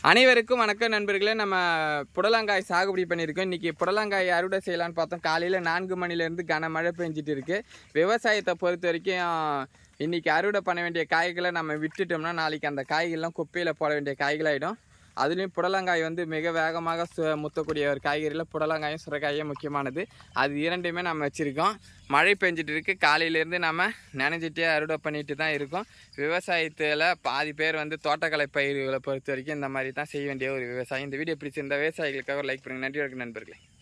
அனைவருக்கும் வணக்கம் நண்பர்களே நம்ம புடலங்காய் சாகுபடி பண்ணியிருக்கோம் இன்றைக்கி புடலங்காய் அறுவடை செய்யலான்னு பார்த்தோம் காலையில் நான்கு மணிலேருந்து கனமழை பெஞ்சிட்டு இருக்கு விவசாயத்தை பொறுத்த வரைக்கும் இன்றைக்கி அறுவடை பண்ண வேண்டிய காய்களை நம்ம விட்டுட்டோம்னா நாளைக்கு அந்த காய்கள்லாம் குப்பையில் போட வேண்டிய காய்களாயிடும் அதுலேயும் புடலங்காய் வந்து மிக வேகமாக சு முத்தக்கூடிய ஒரு காய்கறியில் புடலங்காயும் சுரைக்காயும் முக்கியமானது அது இரண்டுமே நம்ம வச்சுருக்கோம் மழை பெஞ்சிட்டு இருக்கு காலையிலேருந்து நம்ம நினைஞ்சிட்டே அறுவடை பண்ணிட்டு தான் இருக்கோம் விவசாயத்தில் பாதி பேர் வந்து தோட்டக்கலை பயிர்களை பொறுத்த வரைக்கும் இந்த மாதிரி தான் செய்ய வேண்டிய ஒரு விவசாயம் இந்த வீடியோ பிடிச்சிருந்த விவசாயிகளுக்காக ஒரு லைக் பண்ணுங்கள் நன்றி வணக்கம் நண்பர்களே